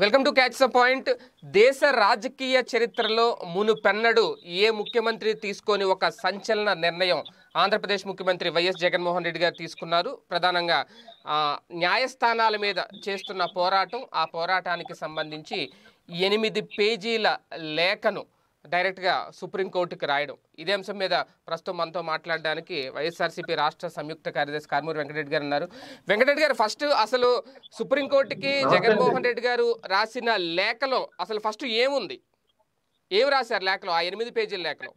Welcome to catch the point దేశ రాజకీయ చరిత్రలో మునుపెన్నడు ఏ ముఖ్యమంత్రి తీసుకొని ఒక సంచలన నిర్ణయం ఆంధ్రప్రదేశ్ ముఖ్యమంత్రి వైఎస్ జగన్మోహన్ రెడ్డి గారు తీసుకున్నారు ప్రధానంగా ఆ, న్యాయస్థానాల మీద చేస్తున్న పోరాటం ఆ పోరాటానికి సంబంధించి ఎనిమిది పేజీల లేఖను డైరెక్ట్గా సుప్రీంకోర్టుకి రాయడం ఇదే అంశం మీద ప్రస్తుతం మనతో మాట్లాడడానికి వైఎస్ఆర్సీపీ రాష్ట్ర సంయుక్త కార్యదర్శి కార్మూరి వెంకటరెడ్డి గారు ఉన్నారు వెంకటరెడ్డి గారు ఫస్ట్ అసలు సుప్రీంకోర్టుకి జగన్మోహన్ రెడ్డి గారు రాసిన లేఖలో అసలు ఫస్ట్ ఏముంది ఏం రాశారు లేఖలో ఆ ఎనిమిది పేజీల లేఖలో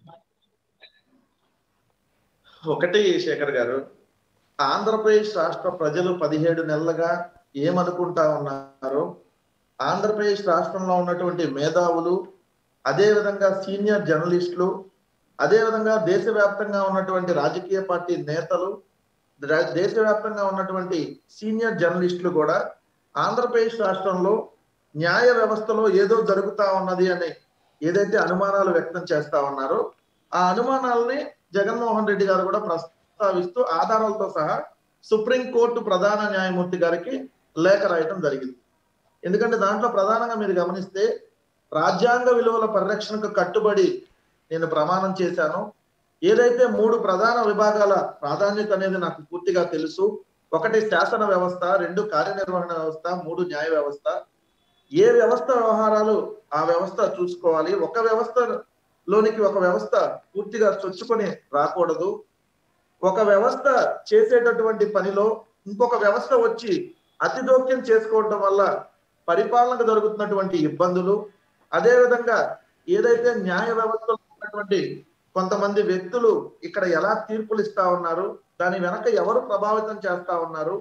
ఒకటి శేఖర్ గారు ఆంధ్రప్రదేశ్ రాష్ట్ర ప్రజలు పదిహేడు నెలలుగా ఏమనుకుంటా ఉన్నారో ఆంధ్రప్రదేశ్ రాష్ట్రంలో ఉన్నటువంటి మేధావులు అదే విధంగా సీనియర్ జర్నలిస్టులు అదే విధంగా దేశవ్యాప్తంగా ఉన్నటువంటి రాజకీయ పార్టీ నేతలు రా- దేశవ్యాప్తంగా ఉన్నటువంటి సీనియర్ జర్నలిస్టులు కూడా ఆంధ్రప్రదేశ్ రాష్ట్రంలో న్యాయ వ్యవస్థలో ఏదో జరుగుతా ఉన్నది అని ఏదైతే అనుమానాలు వ్యక్తం చేస్తా ఉన్నారో ఆ అనుమానాలని జగన్మోహన్ రెడ్డి గారు కూడా ప్రస్తావిస్తూ ఆధారాలతో సహా సుప్రీం కోర్టు ప్రధాన న్యాయమూర్తి గారికి లేఖ రాయటం జరిగింది ఎందుకంటే దాంట్లో ప్రధానంగా మీరు గమనిస్తే రాజ్యాంగ విలువల పరిరక్షణకు కట్టుబడి నేను ప్రమాణం చేశాను ఏదైతే మూడు ప్రధాన విభాగాల ప్రాధాన్యత అనేది నాకు పూర్తిగా తెలుసు ఒకటి శాసన వ్యవస్థ రెండు కార్యనిర్వహణ వ్యవస్థ మూడు న్యాయ వ్యవస్థ ఏ వ్యవస్థ వ్యవహారాలు ఆ వ్యవస్థ చూసుకోవాలి ఒక వ్యవస్థ లోనికి ఒక వ్యవస్థ పూర్తిగా చొచ్చుకొని రాకూడదు ఒక వ్యవస్థ చేసేటటువంటి పనిలో ఇంకొక వ్యవస్థ వచ్చి అతి జోక్యం చేసుకోవడం వల్ల పరిపాలనకు జరుగుతున్నటువంటి ఇబ్బందులు అదే విధంగా ఏదైతే న్యాయ వ్యవస్థలో ఉన్నటువంటి కొంతమంది వ్యక్తులు ఇక్కడ ఎలా తీర్పులు ఇస్తా ఉన్నారు దాని వెనక ఎవరు ప్రభావితం చేస్తా ఉన్నారు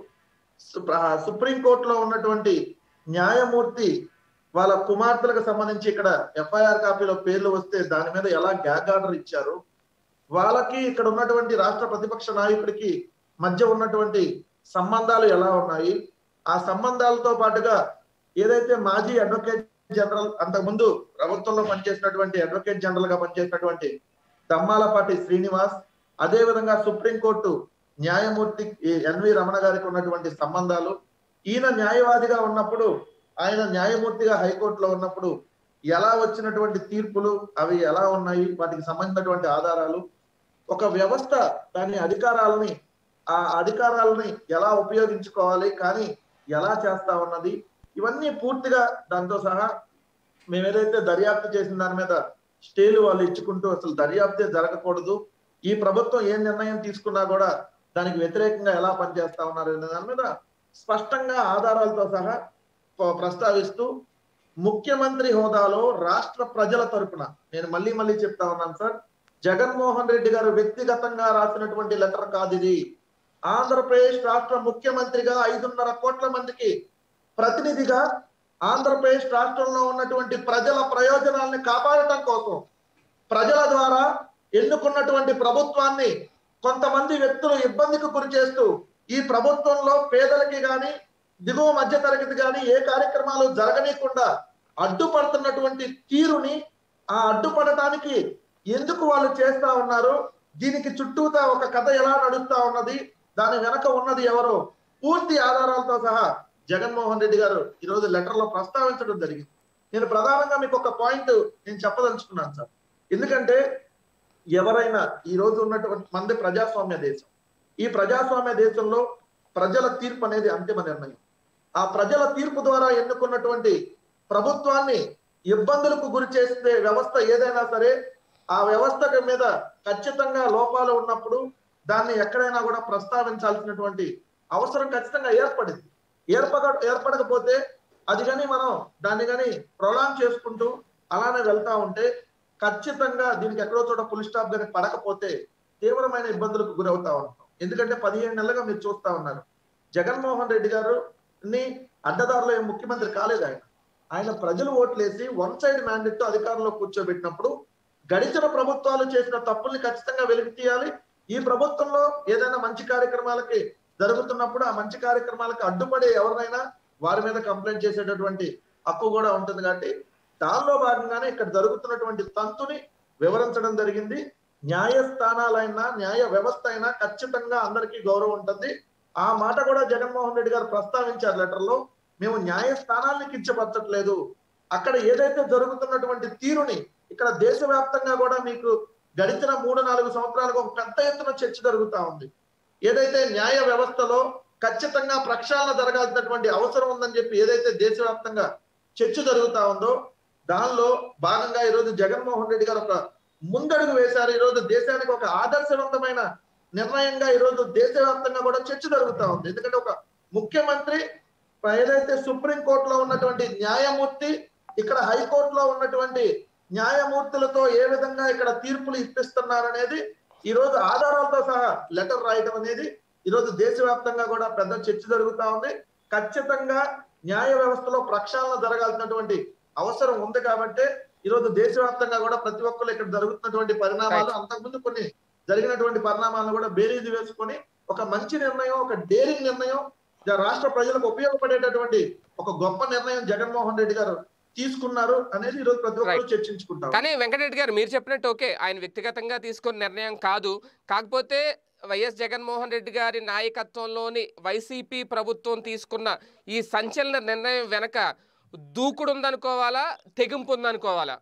సుప్రీం కోర్టులో ఉన్నటువంటి న్యాయమూర్తి వాళ్ళ కుమార్తెలకు సంబంధించి ఇక్కడ ఎఫ్ఐఆర్ కాపీలో పేర్లు వస్తే దాని మీద ఎలా గ్యాగ్ ఆర్డర్ ఇచ్చారు వాళ్ళకి ఇక్కడ ఉన్నటువంటి రాష్ట్ర ప్రతిపక్ష నాయకుడికి మధ్య ఉన్నటువంటి సంబంధాలు ఎలా ఉన్నాయి ఆ సంబంధాలతో పాటుగా ఏదైతే మాజీ అడ్వకేట్ జనరల్ అంతకుముందు ప్రభుత్వంలో పనిచేసినటువంటి అడ్వకేట్ జనరల్ గా పనిచేసినటువంటి దమ్మాలపాటి శ్రీనివాస్ అదే విధంగా సుప్రీంకోర్టు న్యాయమూర్తి ఎన్వి రమణ గారికి ఉన్నటువంటి సంబంధాలు ఈయన న్యాయవాదిగా ఉన్నప్పుడు ఆయన న్యాయమూర్తిగా హైకోర్టులో ఉన్నప్పుడు ఎలా వచ్చినటువంటి తీర్పులు అవి ఎలా ఉన్నాయి వాటికి సంబంధించినటువంటి ఆధారాలు ఒక వ్యవస్థ దాని అధికారాలని ఆ అధికారాలని ఎలా ఉపయోగించుకోవాలి కానీ ఎలా చేస్తా ఉన్నది ఇవన్నీ పూర్తిగా దాంతో సహా మేము ఏదైతే దర్యాప్తు చేసిన దాని మీద స్టేలు వాళ్ళు ఇచ్చుకుంటూ అసలు దర్యాప్తే జరగకూడదు ఈ ప్రభుత్వం ఏ నిర్ణయం తీసుకున్నా కూడా దానికి వ్యతిరేకంగా ఎలా పనిచేస్తా ఉన్నారు అనే దాని మీద స్పష్టంగా ఆధారాలతో సహా ప- ప్రస్తావిస్తూ ముఖ్యమంత్రి హోదాలో రాష్ట్ర ప్రజల తరపున నేను మళ్ళీ మళ్ళీ చెప్తా ఉన్నాను సార్ జగన్మోహన్ రెడ్డి గారు వ్యక్తిగతంగా రాసినటువంటి లెటర్ కాదు ఇది ఆంధ్రప్రదేశ్ రాష్ట్ర ముఖ్యమంత్రిగా ఐదున్నర కోట్ల మందికి ప్రతినిధిగా ఆంధ్రప్రదేశ్ రాష్ట్రంలో ఉన్నటువంటి ప్రజల ప్రయోజనాల్ని కాపాడటం కోసం ప్రజల ద్వారా ఎన్నుకున్నటువంటి ప్రభుత్వాన్ని కొంతమంది వ్యక్తులు ఇబ్బందికి గురి చేస్తూ ఈ ప్రభుత్వంలో పేదలకి గాని దిగువ మధ్య తరగతి గాని ఏ కార్యక్రమాలు జరగనీయకుండా అడ్డుపడుతున్నటువంటి తీరుని ఆ అడ్డుపడటానికి ఎందుకు వాళ్ళు చేస్తా ఉన్నారు దీనికి చుట్టూతా ఒక కథ ఎలా నడుస్తా ఉన్నది దాని వెనక ఉన్నది ఎవరో పూర్తి ఆధారాలతో సహా జగన్మోహన్ రెడ్డి గారు ఈ రోజు లెటర్ లో ప్రస్తావించడం జరిగింది నేను ప్రధానంగా మీకు ఒక పాయింట్ నేను చెప్పదలుచుకున్నాను సార్ ఎందుకంటే ఎవరైనా ఈ రోజు ఉన్నటువంటి మంది ప్రజాస్వామ్య దేశం ఈ ప్రజాస్వామ్య దేశంలో ప్రజల తీర్పు అనేది అంతిమ నిర్ణయం ఆ ప్రజల తీర్పు ద్వారా ఎన్నుకున్నటువంటి ప్రభుత్వాన్ని ఇబ్బందులకు గురి చేసే వ్యవస్థ ఏదైనా సరే ఆ వ్యవస్థ మీద ఖచ్చితంగా లోపాలు ఉన్నప్పుడు దాన్ని ఎక్కడైనా కూడా ప్రస్తావించాల్సినటువంటి అవసరం ఖచ్చితంగా ఏర్పడింది ఏర్పక ఏర్పడకపోతే అది కానీ మనం దాన్ని కానీ ప్రొలాంగ్ చేసుకుంటూ అలానే వెళ్తా ఉంటే ఖచ్చితంగా దీనికి ఎక్కడో చోట ఫుల్ స్టాప్ కానీ పడకపోతే తీవ్రమైన ఇబ్బందులకు గురవుతా ఉంటాం ఎందుకంటే పదిహేను నెలలుగా మీరు చూస్తా ఉన్నారు జగన్మోహన్ రెడ్డి గారు ని అడ్డదారులో ఏం ముఖ్యమంత్రి కాలేదు ఆయన ఆయన ప్రజలు ఓట్లేసి వన్ సైడ్ మ్యాండేట్ తో అధికారంలో కూర్చోబెట్టినప్పుడు గడిచిన ప్రభుత్వాలు చేసిన తప్పుల్ని ఖచ్చితంగా వెలికి తీయాలి ఈ ప్రభుత్వంలో ఏదైనా మంచి కార్యక్రమాలకి జరుగుతున్నప్పుడు ఆ మంచి కార్యక్రమాలకు అడ్డుపడే ఎవరినైనా వారి మీద కంప్లైంట్ చేసేటటువంటి హక్కు కూడా ఉంటుంది కాబట్టి దానిలో భాగంగానే ఇక్కడ జరుగుతున్నటువంటి తంతుని వివరించడం జరిగింది న్యాయస్థానాలైనా న్యాయ వ్యవస్థ అయినా ఖచ్చితంగా అందరికీ గౌరవం ఉంటుంది ఆ మాట కూడా జగన్మోహన్ రెడ్డి గారు ప్రస్తావించారు లెటర్ లో మేము న్యాయస్థానాన్ని కించపరచట్లేదు అక్కడ ఏదైతే జరుగుతున్నటువంటి తీరుని ఇక్కడ దేశవ్యాప్తంగా కూడా మీకు గడిచిన మూడు నాలుగు సంవత్సరాలకు ఒక పెద్ద ఎత్తున చర్చ జరుగుతా ఉంది ఏదైతే న్యాయ వ్యవస్థలో ఖచ్చితంగా ప్రక్షాళన జరగాల్సినటువంటి అవసరం ఉందని చెప్పి ఏదైతే దేశవ్యాప్తంగా చర్చ జరుగుతా ఉందో దానిలో భాగంగా ఈరోజు జగన్మోహన్ రెడ్డి గారు ఒక ముందడుగు వేశారు ఈరోజు దేశానికి ఒక ఆదర్శవంతమైన నిర్ణయంగా ఈరోజు దేశవ్యాప్తంగా కూడా చర్చ జరుగుతా ఉంది ఎందుకంటే ఒక ముఖ్యమంత్రి ఏదైతే సుప్రీం కోర్టులో ఉన్నటువంటి న్యాయమూర్తి ఇక్కడ హైకోర్టులో ఉన్నటువంటి న్యాయమూర్తులతో ఏ విధంగా ఇక్కడ తీర్పులు ఇప్పిస్తున్నారనేది ఈ రోజు ఆధారాలతో సహా లెటర్ రాయటం అనేది ఈ రోజు దేశవ్యాప్తంగా కూడా పెద్ద చర్చ జరుగుతా ఉంది ఖచ్చితంగా న్యాయ వ్యవస్థలో ప్రక్షాళన జరగాల్సినటువంటి అవసరం ఉంది కాబట్టి ఈ రోజు దేశవ్యాప్తంగా కూడా ప్రతి ఒక్కరు ఇక్కడ జరుగుతున్నటువంటి పరిణామాలు అంతకుముందు కొన్ని జరిగినటువంటి పరిణామాలను కూడా బేరీజు వేసుకొని ఒక మంచి నిర్ణయం ఒక డేరింగ్ నిర్ణయం జ- రాష్ట్ర ప్రజలకు ఉపయోగపడేటటువంటి ఒక గొప్ప నిర్ణయం జగన్మోహన్ రెడ్డి గారు తీసుకున్నారు అనేది ఈ రోజు ప్రతి ఒక్కరు చర్చించుకుంటారు కానీ వెంకటరెడ్డి గారు మీరు చెప్పినట్టు ఓకే ఆయన వ్యక్తిగతంగా తీసుకున్న నిర్ణయం కాదు కాకపోతే వైఎస్ జగన్మోహన్ రెడ్డి గారి నాయకత్వంలోని వైసీపీ ప్రభుత్వం తీసుకున్న ఈ సంచలన నిర్ణయం వెనక దూకుడు ఉందనుకోవాలా తెగింపు ఉందనుకోవాలా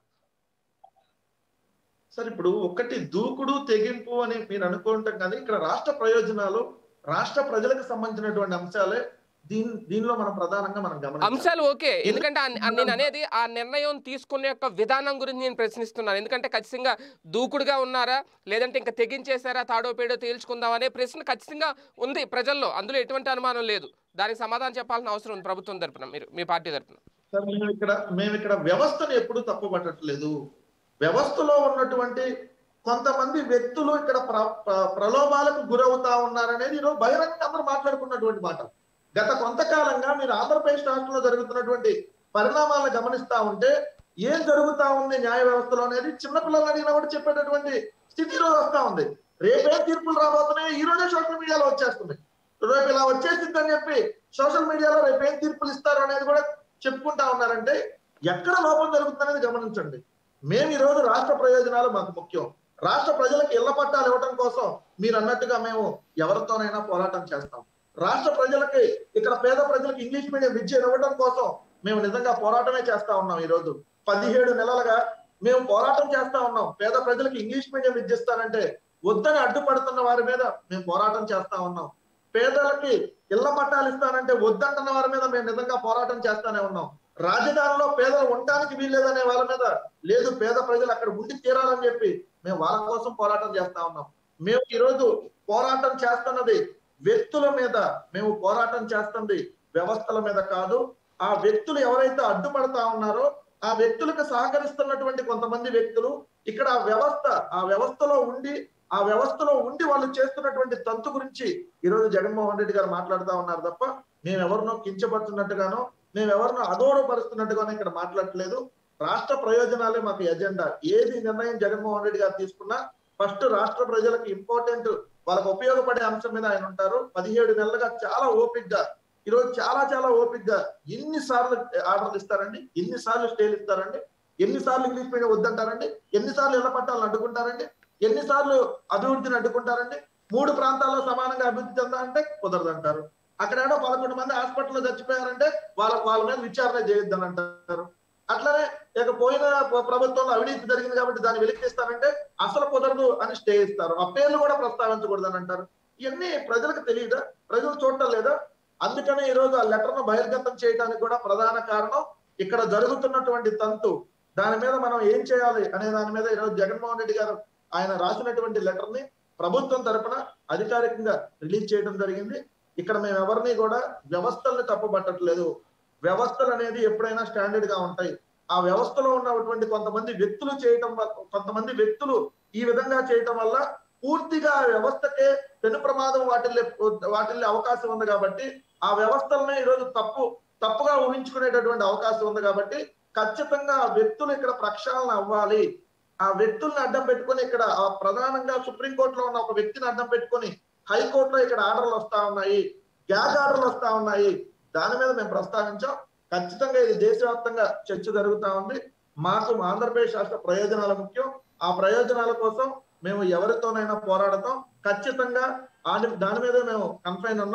సార్ ఇప్పుడు ఒకటి దూకుడు తెగింపు అని మీరు అనుకుంటాం కానీ ఇక్కడ రాష్ట్ర ప్రయోజనాలు రాష్ట్ర ప్రజలకు సంబంధించినటువంటి అంశాలే దీని దీనిలో మనం ప్రధానంగా మనం గమనించాలి అంశాలు ఓకే ఎందుకంటే ఆ- ఆ నేను అనేది ఆ నిర్ణయం తీసుకునే యొక్క విధానం గురించి నేను ప్రశ్నిస్తున్నాను ఎందుకంటే ఖచ్చితంగా దూకుడుగా ఉన్నారా లేదంటే ఇంకా తెగించేశారా తాడో పేడో తేల్చుకుందాం అనే ప్రశ్న ఖచ్చితంగా ఉంది ప్రజల్లో అందులో ఎటువంటి అనుమానం లేదు దానికి సమాధానం చెప్పాల్సిన అవసరం ఉంది ప్రభుత్వం తరపున మీరు మీ పార్టీ తరపున సార్ మేము ఇక్కడ మేము ఇక్కడ వ్యవస్థను ఎప్పుడు తప్పుపట్టట్లేదు వ్యవస్థలో ఉన్నటువంటి కొంతమంది వ్యక్తులు ఇక్కడ ప్ర ప్ర- ప్రలోభాలకు గురవుతా ఉన్నారనేది ఈరోజు బహిరంగంగా అందరూ మాట్లాడుకున్నటువంటి మాట గత కొంతకాలంగా మీరు ఆంధ్రప్రదేశ్ రాష్ట్రంలో జరుగుతున్నటువంటి పరిణామాలను గమనిస్తా ఉంటే ఏం జరుగుతా ఉంది న్యాయ వ్యవస్థలో అనేది చిన్నపిల్లలు అడిగినా కూడా చెప్పేటటువంటి స్థితి ఈరోజు వస్తా ఉంది రేపే తీర్పులు రాబోతున్నాయి ఈ రోజే సోషల్ మీడియాలో వచ్చేస్తుంది రేపు ఇలా వచ్చేసింది అని చెప్పి సోషల్ మీడియాలో రేపు ఏం తీర్పులు ఇస్తారు అనేది కూడా చెప్పుకుంటా ఉన్నారంటే ఎక్కడ లోపం జరుగుతుందనేది గమనించండి మేము ఈ రోజు రాష్ట్ర ప్రయోజనాలు మాకు ముఖ్యం రాష్ట్ర ప్రజలకు ఇళ్ల పట్టాలు ఇవ్వడం కోసం మీరు అన్నట్టుగా మేము ఎవరితోనైనా పోరాటం చేస్తాం రాష్ట్ర ప్రజలకి ఇక్కడ పేద ప్రజలకు ఇంగ్లీష్ మీడియం విద్య ఇవ్వడం కోసం మేము నిజంగా పోరాటమే చేస్తా ఉన్నాం ఈ రోజు పదిహేడు నెలలుగా మేము పోరాటం చేస్తా ఉన్నాం పేద ప్రజలకు ఇంగ్లీష్ మీడియం విద్య ఇస్తానంటే వద్దని అడ్డుపడుతున్న వారి మీద మేము పోరాటం చేస్తా ఉన్నాం పేదలకి ఇళ్ల పట్టాలు ఇస్తానంటే వద్దంటున్న వారి మీద మేము నిజంగా పోరాటం చేస్తానే ఉన్నాం రాజధానిలో పేదలు ఉండటానికి వీల్లేదనే వాళ్ళ మీద లేదు పేద ప్రజలు అక్కడ ఉండి తీరాలని చెప్పి మేము వాళ్ళ కోసం పోరాటం చేస్తా ఉన్నాం మేము ఈరోజు పోరాటం చేస్తున్నది వ్యక్తుల మీద మేము పోరాటం చేస్తుంది వ్యవస్థల మీద కాదు ఆ వ్యక్తులు ఎవరైతే అడ్డుపడతా ఉన్నారో ఆ వ్యక్తులకు సహకరిస్తున్నటువంటి కొంతమంది వ్యక్తులు ఇక్కడ ఆ వ్యవస్థ ఆ వ్యవస్థలో ఉండి ఆ వ్యవస్థలో ఉండి వాళ్ళు చేస్తున్నటువంటి తంతు గురించి ఈ రోజు జగన్మోహన్ రెడ్డి గారు మాట్లాడుతా ఉన్నారు తప్ప మేము ఎవరినో కించపడుతున్నట్టుగానో మేము ఎవరినో అగౌరవపరుస్తున్నట్టుగానో ఇక్కడ మాట్లాడట్లేదు రాష్ట్ర ప్రయోజనాలే మాకు ఎజెండా ఏది నిర్ణయం జగన్మోహన్ రెడ్డి గారు తీసుకున్నా ఫస్ట్ రాష్ట్ర ప్రజలకు ఇంపార్టెంట్ వాళ్ళకు ఉపయోగపడే అంశం మీద ఆయన ఉంటారు పదిహేడు నెలలుగా చాలా ఓపిక్ గా ఈరోజు చాలా చాలా ఓపిక్ గా ఎన్ని సార్లు ఆర్డర్లు ఇస్తారండి ఎన్ని సార్లు స్టేలు ఇస్తారండి ఎన్నిసార్లు ఇంగ్లీష్ మీడియం వద్దంటారండి ఎన్నిసార్లు ఇళ్ల పట్టాలను అడ్డుకుంటారండి ఎన్నిసార్లు అభివృద్ధిని అడ్డుకుంటారండి మూడు ప్రాంతాల్లో సమానంగా అభివృద్ధి చెందాలంటే కుదరదంటారు అక్కడేడో పదకొండు మంది హాస్పిటల్లో చచ్చిపోయారంటే వాళ్ళ వాళ్ళ మీద విచారణ చేయొద్దని అంటారు అట్లనే ఇక పోయిన ప్ర- ప్రభుత్వంలో అవినీతి జరిగింది కాబట్టి దాన్ని వెలికిస్తారంటే అసలు కుదరదు అని స్టే ఇస్తారు ఆ పేర్లు కూడా ప్రస్తావించకూడదని అంటారు ఇవన్నీ ప్రజలకు తెలియదా ప్రజలు చూడటం లేదా అందుకనే ఈ రోజు ఆ లెటర్ ను బహిర్గతం చేయడానికి కూడా ప్రధాన కారణం ఇక్కడ జరుగుతున్నటువంటి తంతు దాని మీద మనం ఏం చేయాలి అనే దాని మీద ఈరోజు జగన్మోహన్ రెడ్డి గారు ఆయన రాసినటువంటి లెటర్ ని ప్రభుత్వం తరపున అధికారికంగా రిలీజ్ చేయడం జరిగింది ఇక్కడ మేము ఎవరిని కూడా వ్యవస్థల్ని తప్పుపట్టట్లేదు వ్యవస్థలు అనేది ఎప్పుడైనా స్టాండర్డ్ గా ఉంటాయి ఆ వ్యవస్థలో ఉన్నటువంటి కొంతమంది వ్యక్తులు చేయటం వల్ల కొంతమంది వ్యక్తులు ఈ విధంగా చేయటం వల్ల పూర్తిగా ఆ వ్యవస్థకే పెను ప్రమాదం వాటిల్లే వాటిల్లే అవకాశం ఉంది కాబట్టి ఆ వ్యవస్థలనే ఈరోజు తప్పు తప్పుగా ఊహించుకునేటటువంటి అవకాశం ఉంది కాబట్టి ఖచ్చితంగా ఆ వ్యక్తులు ఇక్కడ ప్రక్షాళన అవ్వాలి ఆ వ్యక్తుల్ని అడ్డం పెట్టుకొని ఇక్కడ ఆ ప్రధానంగా సుప్రీంకోర్టులో ఉన్న ఒక వ్యక్తిని అడ్డం పెట్టుకొని హైకోర్టులో ఇక్కడ ఆర్డర్లు వస్తా ఉన్నాయి గ్యాగ్ ఆర్డర్లు వస్తా ఉన్నాయి దాని మీద మేము ప్రస్తావించాం ఖచ్చితంగా ఇది దేశవ్యాప్తంగా చర్చ జరుగుతా ఉంది మాకు ఆంధ్రప్రదేశ్ రాష్ట్ర ప్రయోజనాలు ముఖ్యం ఆ ప్రయోజనాల కోసం మేము ఎవరితోనైనా పోరాడతాం ఖచ్చితంగా ఆని- దాని మీద మేము కన్ఫైన్ ఉన్నాం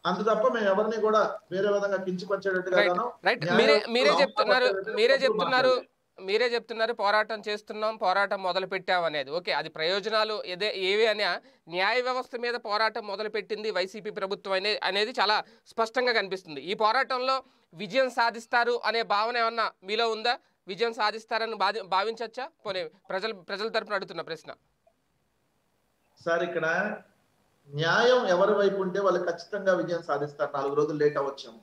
అంత తప్ప మేము ఎవరిని కూడా వేరే విధంగా కించుకొచ్చేటట్టుగా రైట్ గానో, రైట్ న్యాయ మీరే వ్యవస్థలో మీరే అవసరం చెప్తున్నారు వచ్చేటట్టుగా మీరే తప్పులు చెప్తున్నారు మాట్లాడలేదు. మీరే చెప్తున్నారు పోరాటం చేస్తున్నాం పోరాటం మొదలు పెట్టాం అనేది ఓకే అది ప్రయోజనాలు ఏదే ఏవి అని న్యాయ వ్యవస్థ మీద పోరాటం మొదలు పెట్టింది వైసీపీ ప్రభుత్వం అనే అనేది చాలా స్పష్టంగా కనిపిస్తుంది ఈ పోరాటంలో విజయం సాధిస్తారు అనే భావన ఏమన్నా మీలో ఉందా విజయం సాధిస్తారని బాధ భావించవచ్చా పోనీ ప్రజల ప్రజల తరపున అడుగుతున్న ప్రశ్న సార్ ఇక్కడ న్యాయం ఎవరి వైపు ఉంటే వాళ్ళు ఖచ్చితంగా విజయం సాధిస్తారు నాలుగు రోజులు లేట్ అవ్వచ్చాము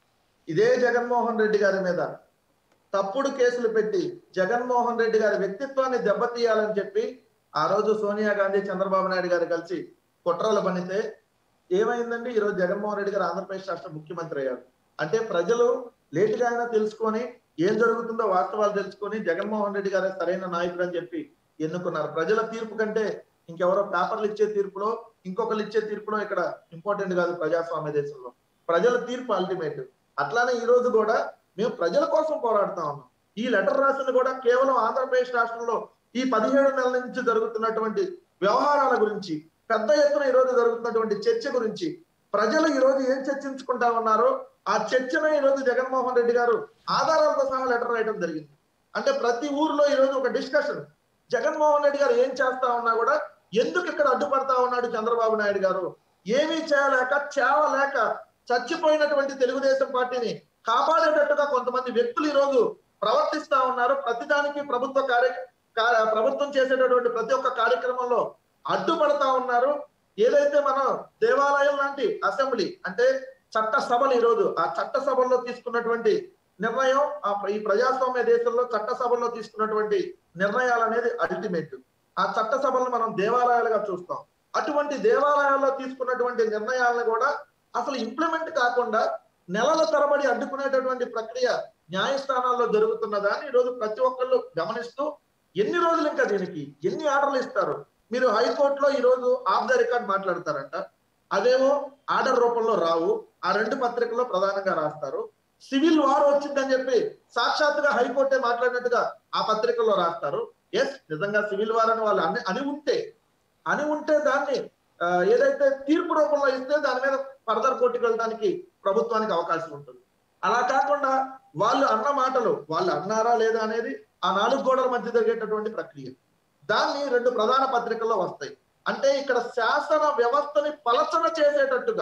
ఇదే జగన్మోహన్ రెడ్డి గారి మీద తప్పుడు కేసులు పెట్టి జగన్మోహన్ రెడ్డి గారి వ్యక్తిత్వాన్ని దెబ్బతీయాలని చెప్పి ఆ రోజు సోనియా గాంధీ చంద్రబాబు నాయుడు గారు కలిసి కుట్రలు పనితే ఏమైందండి ఈరోజు జగన్మోహన్ రెడ్డి గారు ఆంధ్రప్రదేశ్ రాష్ట్ర ముఖ్యమంత్రి అయ్యారు అంటే ప్రజలు లేటుగా అయినా తెలుసుకొని ఏం జరుగుతుందో వాస్తవాలు తెలుసుకొని జగన్మోహన్ రెడ్డి గారే సరైన నాయకుడు అని చెప్పి ఎన్నుకున్నారు ప్రజల తీర్పు కంటే ఇంకెవరో పేపర్లు ఇచ్చే తీర్పులో ఇంకొకరు ఇచ్చే తీర్పులో ఇక్కడ ఇంపార్టెంట్ కాదు ప్రజాస్వామ్య దేశంలో ప్రజల తీర్పు అల్టిమేట్ అట్లానే ఈ రోజు కూడా మేము ప్రజల కోసం పోరాడుతా ఉన్నాం ఈ లెటర్ రాసింది కూడా కేవలం ఆంధ్రప్రదేశ్ రాష్ట్రంలో ఈ పదిహేడు నెలల నుంచి జరుగుతున్నటువంటి వ్యవహారాల గురించి పెద్ద ఎత్తున ఈ రోజు జరుగుతున్నటువంటి చర్చ గురించి ప్రజలు ఈ రోజు ఏం చర్చించుకుంటా ఉన్నారో ఆ చర్చనే ఈ రోజు జగన్మోహన్ రెడ్డి గారు ఆధారాలతో సహా లెటర్ రాయడం జరిగింది అంటే ప్రతి ఊర్లో ఈ రోజు ఒక డిస్కషన్ జగన్మోహన్ రెడ్డి గారు ఏం చేస్తా ఉన్నా కూడా ఎందుకు ఇక్కడ అడ్డుపడతా ఉన్నాడు చంద్రబాబు నాయుడు గారు ఏమీ చేయలేక చేవలేక చచ్చిపోయినటువంటి తెలుగుదేశం పార్టీని కాపాడేటట్టుగా కొంతమంది వ్యక్తులు ఈ రోజు ప్రవర్తిస్తా ఉన్నారు ప్రతిదానికి ప్రభుత్వ కార్య కా- ప్రభుత్వం చేసేటటువంటి ప్రతి ఒక్క కార్యక్రమంలో అడ్డుపడతా ఉన్నారు ఏదైతే మనం దేవాలయం లాంటి అసెంబ్లీ అంటే చట్ట సభలు ఈ రోజు ఆ చట్ట సభల్లో తీసుకున్నటువంటి నిర్ణయం ఆ ప్ర- ఈ ప్రజాస్వామ్య దేశంలో చట్ట సభల్లో తీసుకున్నటువంటి నిర్ణయాలు అనేది అల్టిమేట్ ఆ చట్ట సభలను మనం దేవాలయాలుగా చూస్తాం అటువంటి దేవాలయాల్లో తీసుకున్నటువంటి నిర్ణయాలను కూడా అసలు ఇంప్లిమెంట్ కాకుండా నెలల తరబడి అడ్డుకునేటటువంటి ప్రక్రియ న్యాయస్థానాల్లో జరుగుతున్నదాన్ని ఈ రోజు ప్రతి ఒక్కళ్ళు గమనిస్తూ ఎన్ని రోజులు ఇంకా దీనికి ఎన్ని ఆర్డర్లు ఇస్తారు మీరు హైకోర్టులో ఈ రోజు ఆఫ్ ద రికార్డ్ మాట్లాడతారంట అదేమో ఆర్డర్ రూపంలో రావు ఆ రెండు పత్రికల్లో ప్రధానంగా రాస్తారు సివిల్ వార్ వచ్చిందని చెప్పి సాక్షాత్తుగా హైకోర్టే మాట్లాడినట్టుగా ఆ పత్రికల్లో రాస్తారు ఎస్ నిజంగా సివిల్ వార్ అని వాళ్ళు అని అని ఉంటే అని ఉంటే దాన్ని ఆ, ఏదైతే తీర్పు రూపంలో ఇస్తే దాని మీద ఫర్దర్ కోర్టుకు వెళ్ళడానికి ప్రభుత్వానికి అవకాశం ఉంటుంది అలా కాకుండా వాళ్ళు అన్న మాటలు వాళ్ళు అన్నారా లేదా అనేది ఆ నాలుగు గోడల మధ్య జరిగేటటువంటి ప్రక్రియ దాన్ని రెండు ప్రధాన పత్రికల్లో వస్తాయి అంటే ఇక్కడ శాసన వ్యవస్థని పలచన చేసేటట్టుగా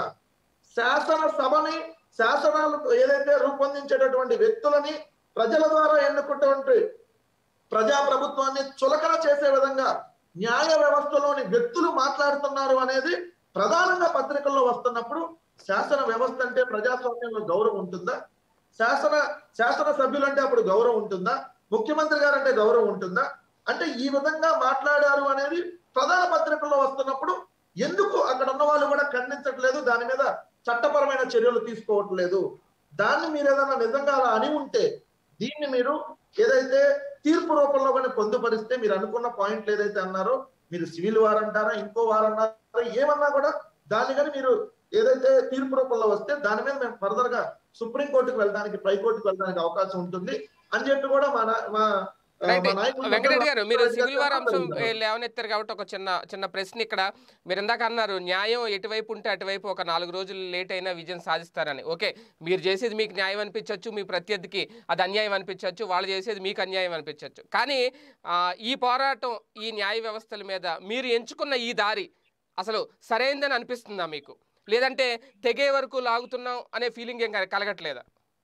శాసన సభని శాసనాలు ఏదైతే రూపొందించేటటువంటి వ్యక్తులని ప్రజల ద్వారా ఎన్నుకున్నటువంటి ప్రజా ప్రభుత్వాన్ని చులకన చేసే విధంగా న్యాయ వ్యవస్థలోని వ్యక్తులు మాట్లాడుతున్నారు అనేది ప్రధానంగా పత్రికల్లో వస్తున్నప్పుడు శాసన వ్యవస్థ అంటే ప్రజాస్వామ్యంలో గౌరవం ఉంటుందా శాసన శాసన సభ్యులంటే అప్పుడు గౌరవం ఉంటుందా ముఖ్యమంత్రి గారు అంటే గౌరవం ఉంటుందా అంటే ఈ విధంగా మాట్లాడారు అనేది ప్రధాన పత్రికల్లో వస్తున్నప్పుడు ఎందుకు అక్కడ ఉన్న వాళ్ళు కూడా ఖండించట్లేదు దాని మీద చట్టపరమైన చర్యలు తీసుకోవట్లేదు దాన్ని మీరు ఏదైనా నిజంగా అలా అని ఉంటే దీన్ని మీరు ఏదైతే తీర్పు రూపంలో కానీ పొందుపరిస్తే మీరు అనుకున్న పాయింట్లు ఏదైతే అన్నారో మీరు సివిల్ వార్ అంటారా ఇంకో వార్ అన్నారా ఏమన్నా కూడా దాన్ని కానీ మీరు ఏదైతే తీర్పు రూపంలో వస్తే దాని మీద మేము ఫర్దర్ గా సుప్రీం కోర్టుకు వెళ్ళడానికి పై కోర్టుకు వెళ్ళడానికి అవకాశం ఉంటుంది అని చెప్పి కూడా మా నా- మా ఆ, రైట్ మా నాయకులు వెంకటరెడ్డి గారు మీరు వెంకటరెడ్డి సివిల్ వార్ గారు అంశం చెప్పారు. ఏ, లేవనెత్తారు కాబట్టి ఒక చిన్న చిన్న ప్రశ్న ఇక్కడ మీరు ఇందాక అన్నారు న్యాయం ఎటువైపు ఉంటే అటువైపు ఒక నాలుగు రోజులు లేట్ అయినా విజయం సాధిస్తారని ఓకే మీరు చేసేది మీకు న్యాయం అనిపించవచ్చు మీ ప్రత్యర్థికి అది అన్యాయం అనిపించవచ్చు వాళ్ళు చేసేది మీకు అన్యాయం అనిపించవచ్చు కానీ ఆ, ఈ పోరాటం ఈ న్యాయ వ్యవస్థల మీద మీరు ఎంచుకున్న ఈ దారి అసలు సరైందని అనిపిస్తుందా మీకు లేదంటే తెగే వరకు లాగుతున్నాం అనే ఫీలింగ్ ఏం కల- కలగట్లేదా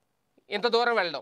ఇంత దూరం వెళ్ళడం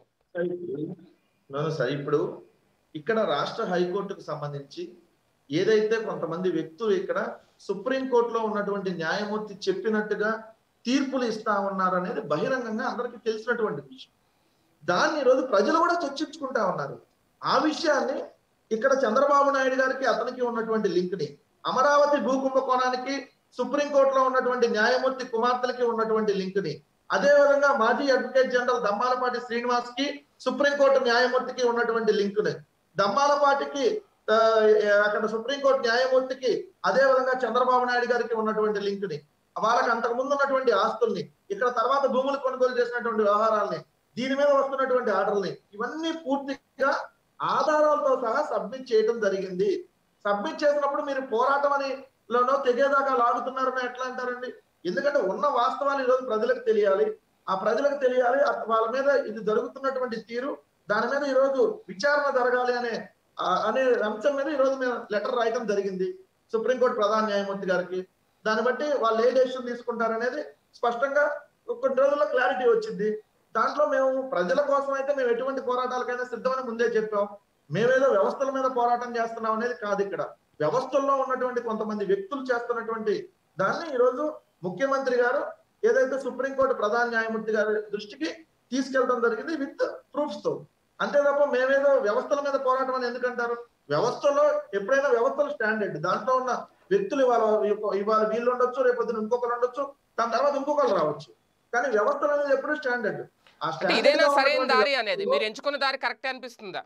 నన్ను సార్ ఇప్పుడు ఇక్కడ రాష్ట్ర హైకోర్టుకు సంబంధించి ఏదైతే కొంతమంది వ్యక్తులు ఇక్కడ సుప్రీం కోర్టులో ఉన్నటువంటి న్యాయమూర్తి చెప్పినట్టుగా తీర్పులు ఇస్తా ఉన్నారనేది బహిరంగంగా అందరికీ తెలిసినటువంటి విషయం దాన్ని ఈరోజు ప్రజలు కూడా చర్చించుకుంటా ఉన్నారు ఆ విషయాన్ని ఇక్కడ చంద్రబాబు నాయుడు గారికి అతనికి ఉన్నటువంటి లింక్ ని అమరావతి భూ కుంభకోణానికి సుప్రీం కోర్టులో ఉన్నటువంటి న్యాయమూర్తి కుమార్తెలకి ఉన్నటువంటి లింక్ ని అదే విధంగా మాజీ అడ్వకేట్ జనరల్ దమ్మాలపాటి శ్రీనివాస్ కి సుప్రీంకోర్టు న్యాయమూర్తికి ఉన్నటువంటి లింక్ ని దమ్మాలపాటికి ఆ, అక్కడ సుప్రీంకోర్టు న్యాయమూర్తికి అదే విధంగా చంద్రబాబు నాయుడు గారికి ఉన్నటువంటి లింక్ ని వాళ్ళకి అంతకు ముందు ఉన్నటువంటి ఆస్తుల్ని ఇక్కడ తర్వాత భూములు కొనుగోలు చేసినటువంటి వ్యవహారాల్ని దీని మీద వస్తున్నటువంటి ఆర్డర్ని ఇవన్నీ పూర్తిగా ఆధారాలతో సహా సబ్మిట్ చేయడం జరిగింది సబ్మిట్ చేసినప్పుడు మీరు పోరాటం అని లోనో తెగేదాకా లాగుతున్నారని ఎట్లా అంటారండి ఎందుకంటే ఉన్న వాస్తవాలు ఈరోజు ప్రజలకు తెలియాలి ఆ ప్రజలకు తెలియాలి ఆ వాళ్ళ మీద ఇది జరుగుతున్నటువంటి తీరు దాని మీద ఈరోజు విచారణ జరగాలి అనే ఆ- అనే అంశం మీద ఈరోజు మేము లెటర్ రాయడం జరిగింది సుప్రీంకోర్టు ప్రధాన న్యాయమూర్తి గారికి దాన్ని బట్టి వాళ్ళు ఏ డెసిషన్ తీసుకుంటారనేది స్పష్టంగా కొన్ని రోజుల్లో క్లారిటీ వచ్చింది దాంట్లో మేము ప్రజల కోసం అయితే మేము ఎటువంటి పోరాటాలకైనా సిద్ధమని ముందే చెప్పాం మేమేదో వ్యవస్థల మీద పోరాటం చేస్తున్నాం అనేది కాదు ఇక్కడ వ్యవస్థల్లో ఉన్నటువంటి కొంతమంది వ్యక్తులు చేస్తున్నటువంటి దాన్ని ఈరోజు ముఖ్యమంత్రి గారు ఏదైతే సుప్రీంకోర్టు ప్రధాన న్యాయమూర్తి గారి దృష్టికి తీసుకెళ్ళడం జరిగింది విత్ ప్రూఫ్స్ తో అంతే తప్ప మేమేదో వ్యవస్థల మీద పోరాటం అని ఎందుకంటారు వ్యవస్థలో ఎప్పుడైనా వ్యవస్థలు స్టాండర్డ్ దాంట్లో ఉన్న వ్యక్తులు ఇవాళ ఇవాళ వీళ్ళు ఉండొచ్చు రేపొద్దున ఇంకొకరు ఉండొచ్చు దాని తర్వాత ఇంకొకరు రావచ్చు కానీ వ్యవస్థలు అనేది ఎప్పుడు స్టాండర్డ్ ఆ అంటే standard ఇదేనా గా సరైన ఉన్నటువంటి దారి అనేది వ్యవస్థలో- మీరు ఎంచుకున్న దారి కరెక్టే అనిపిస్తుందా